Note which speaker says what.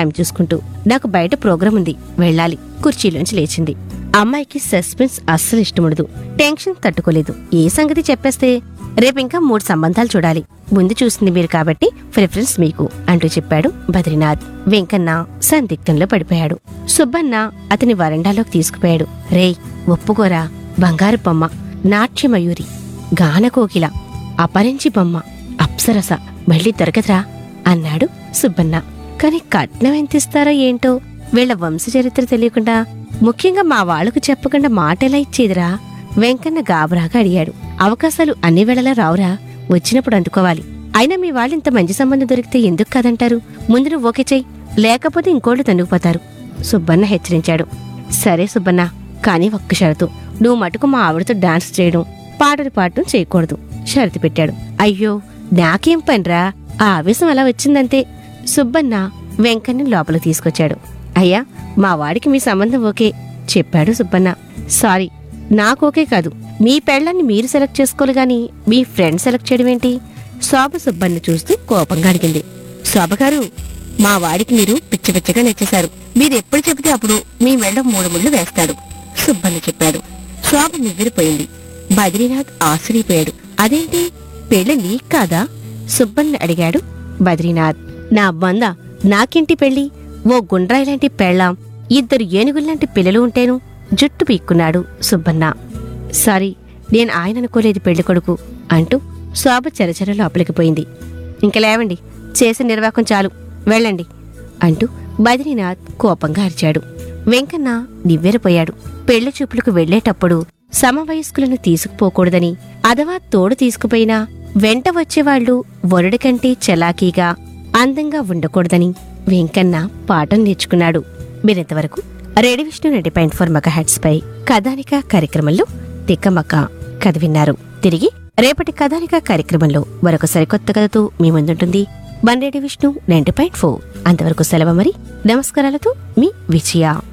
Speaker 1: time చూసుకుంటూ నాకు బయట ప్రోగ్రాం ఉంది వెళ్ళాలి కుర్చీలోంచి లేచింది అమ్మాయికి సస్పెన్స్ అస్సలు ఇష్టముడదు టెన్షన్ తట్టుకోలేదు ఏ సంగతి చెప్పేస్తే రేపింకా మూడు సంబంధాలు చూడాలి ముందు చూసింది మీరు కాబట్టి ప్రిఫరెన్స్ మీకు అంటూ చెప్పాడు బద్రీనాథ్ వెంకన్న సందిగ్ధంలో పడిపోయాడు సుబ్బన్న అతని వరండాలోకి తీసుకుపోయాడు రేయ్ ఒప్పుకోరా బంగారు బొమ్మ నాట్యమయూరి గానకోకిల అపరించి బొమ్మ అప్సరస మళ్ళీ దొరకదురా అన్నాడు సుబ్బన్న కాని కట్నం ఎంతిస్తారో ఏంటో వీళ్ల వంశచరిత్ర తెలియకుండా ముఖ్యంగా మా వాళ్లకు చెప్పకుండా మాట ఎలా ఇచ్చేదిరా వెంకన్న గాబరాగా అడిగాడు అవకాశాలు అన్ని వేళలా రావురా వచ్చినప్పుడు అందుకోవాలి అయినా మీ వాళ్ళు ఇంత మంచి సంబంధం దొరికితే ఎందుకు కాదంటారు ముందు నువ్వు ఓకే చెయ్యి లేకపోతే ఇంకోళ్ళు తన్నుకుపోతారు సుబ్బన్న హెచ్చరించాడు సరే సుబ్బన్న కానీ ఒక్క షరతు నువ్వు మటుకు మా ఆవిడతో డాన్స్ చేయడం పాటలు పాడటం చేయకూడదు షరతు పెట్టాడు అయ్యో నాకేం పనిరా ఆ ఆవేశం అలా వచ్చిందంతే సుబ్బన్న వెంకన్న లోపలికి తీసుకొచ్చాడు అయ్యా మా వాడికి మీ సంబంధం ఓకే చెప్పాడు సుబ్బన్న సారీ నాకు ఓకే కాదు మీ పెళ్ళాన్ని మీరు సెలెక్ట్ చేసుకోవాలి గాని మీ ఫ్రెండ్ సెలెక్ట్ చేయడం ఏంటి శోభ సుబ్బన్న చూస్తూ కోపంగా అడిగింది శోభ గారు మా వాడికి మీరు పిచ్చ పిచ్చగా నచ్చేశారు మీరు ఎప్పుడు చెబితే అప్పుడు మీ మెళ్ళ మూడు ముళ్ళు వేస్తాడు సుబ్బన్న చెప్పాడు శోభ నివ్వెరిపోయింది బద్రీనాథ్ ఆశ్చర్యపోయాడు అదేంటి పెళ్ళి నీక్ కాదా సుబ్బన్న అడిగాడు బద్రీనాథ్ నా బంద నాకింటి పెళ్లి ఓ గుండ్రాయిలాంటి పెళ్ళాం ఇద్దరు ఏనుగుల్లాంటి పిల్లలు ఉంటేను జుట్టు పీక్కున్నాడు సుబ్బన్న సారీ నేను ఆయన అనుకోలేదు పెళ్లి కొడుకు అంటూ శోభ చెరచెర లోపలికి పోయింది ఇంక లేవండి చేసిన నిర్వాకం చాలు వెళ్ళండి అంటూ బద్రీనాథ్ కోపంగా అరిచాడు వెంకన్న నివ్వెరపోయాడు పెళ్లి చూపులకు వెళ్లేటప్పుడు సమవయస్కులను తీసుకుపోకూడదని అదవా తోడు తీసుకుపోయినా వెంట వచ్చేవాళ్లు వరుడి కంటే చలాకీగా అందంగా ఉండకూడదని వెంకన్న పాఠం నేర్చుకున్నాడు మీరింతవరకు radio Vishnu ninety point four megahertz పై కథానిక కార్యక్రమంలో తిక్కమక్క కథ విన్నారు తిరిగి రేపటి కథానిక కార్యక్రమంలో మరొక సరికొత్త కథతో మీ ముందుంటుంది one radio Vishnu ninety point four అంతవరకు సెలవు మరి నమస్కారాలతో మీ విజయ